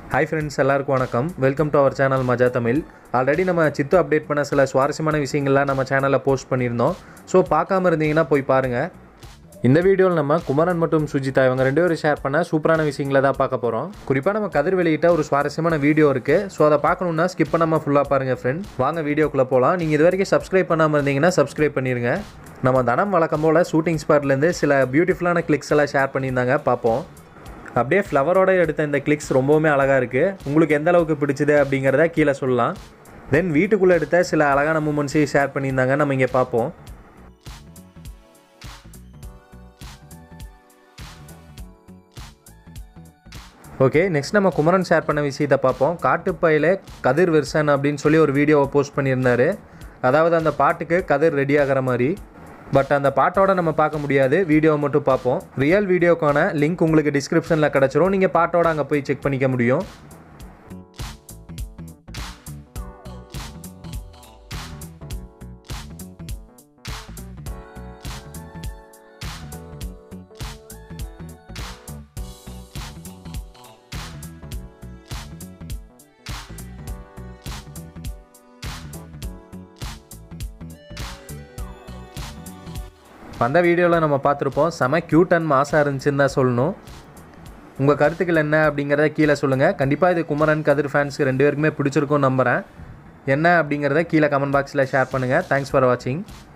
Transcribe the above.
hi friends எல்லாருக்கும் வணக்கம் welcome to our channel மஜா தமிழ் ஆல்ரெடி நம்ம சித்து அப்டேட் பண்ண சில சுவாரஸ்யமான விஷயங்கள்லாம் நம்ம சேனலில் போஸ்ட் பண்ணியிருந்தோம் ஸோ பார்க்காம இருந்தீங்கன்னா போய் பாருங்கள் இந்த வீடியோவில் நம்ம குமரன் மற்றும் சுஜிதா இவங்க ரெண்டு பேரும் ஷேர் பண்ண சூப்பரான விஷயங்களை தான் பார்க்க போகிறோம் குறிப்பாக நம்ம கதிர் வெளியிட்ட ஒரு சுவாரஸ்யமான வீடியோ இருக்குது ஸோ அதை பார்க்கணுன்னா ஸ்கிப் பண்ணாமல் ஃபுல்லாக பாருங்கள் ஃப்ரெண்ட் வாங்க வீடியோக்குள்ளே போகலாம் நீங்கள் இது வரைக்கும் சப்ஸ்கிரைப் பண்ணாமல் இருந்தீங்கன்னா சப்ஸ்கிரைப் பண்ணிடுங்க நம்ம தனம் வழக்கம் போல் ஷூட்டிங் ஸ்பாட்லேருந்து சில பியூட்டிஃபுல்லான கிளிக்ஸ் எல்லாம் ஷேர் பண்ணியிருந்தாங்க பார்ப்போம் அப்படியே ஃப்ளவரோட எடுத்த இந்த கிளிக்ஸ் ரொம்பவுமே அழகாக இருக்குது உங்களுக்கு எந்த அளவுக்கு பிடிச்சது அப்படிங்கிறத கீழே சொல்லலாம் தென் வீட்டுக்குள்ளே எடுத்த சில அழகான மூமெண்ட்ஸையும் ஷேர் பண்ணியிருந்தாங்க நம்ம இங்கே பார்ப்போம் ஓகே நெக்ஸ்ட் நம்ம குமரன் ஷேர் பண்ண விஷயத்தை பார்ப்போம் காட்டுப்பையில் கதிர் வெர்சன் அப்படின்னு சொல்லி ஒரு வீடியோவை போஸ்ட் பண்ணியிருந்தாரு அதாவது அந்த பாட்டுக்கு கதிர் ரெடி ஆகிற மாதிரி பட் அந்த பாட்டோட நம்ம பார்க்க முடியாது வீடியோவை மட்டும் பார்ப்போம் ரியல் வீடியோக்கான லிங்க் உங்களுக்கு டிஸ்கிரிப்ஷனில் கிடச்சிரும் நீங்கள் பாட்டோட அங்கே போய் செக் பண்ணிக்க முடியும் அந்த வீடியோவில் நம்ம பார்த்துருப்போம் செம க்யூட் அண்ட் மாசாக இருந்துச்சுன்னு தான் சொல்லணும் உங்கள் கருத்துக்கள் என்ன அப்படிங்கிறத கீழே சொல்லுங்கள் கண்டிப்பாக இது குமரன் கதிர் ஃபேன்ஸ்க்கு ரெண்டு பேருக்குமே பிடிச்சிருக்கும் நம்புகிறேன் என்ன அப்படிங்கிறத கீழே கமெண்ட் பாக்ஸில் ஷேர் பண்ணுங்கள் தேங்க்ஸ் ஃபார் வாட்சிங்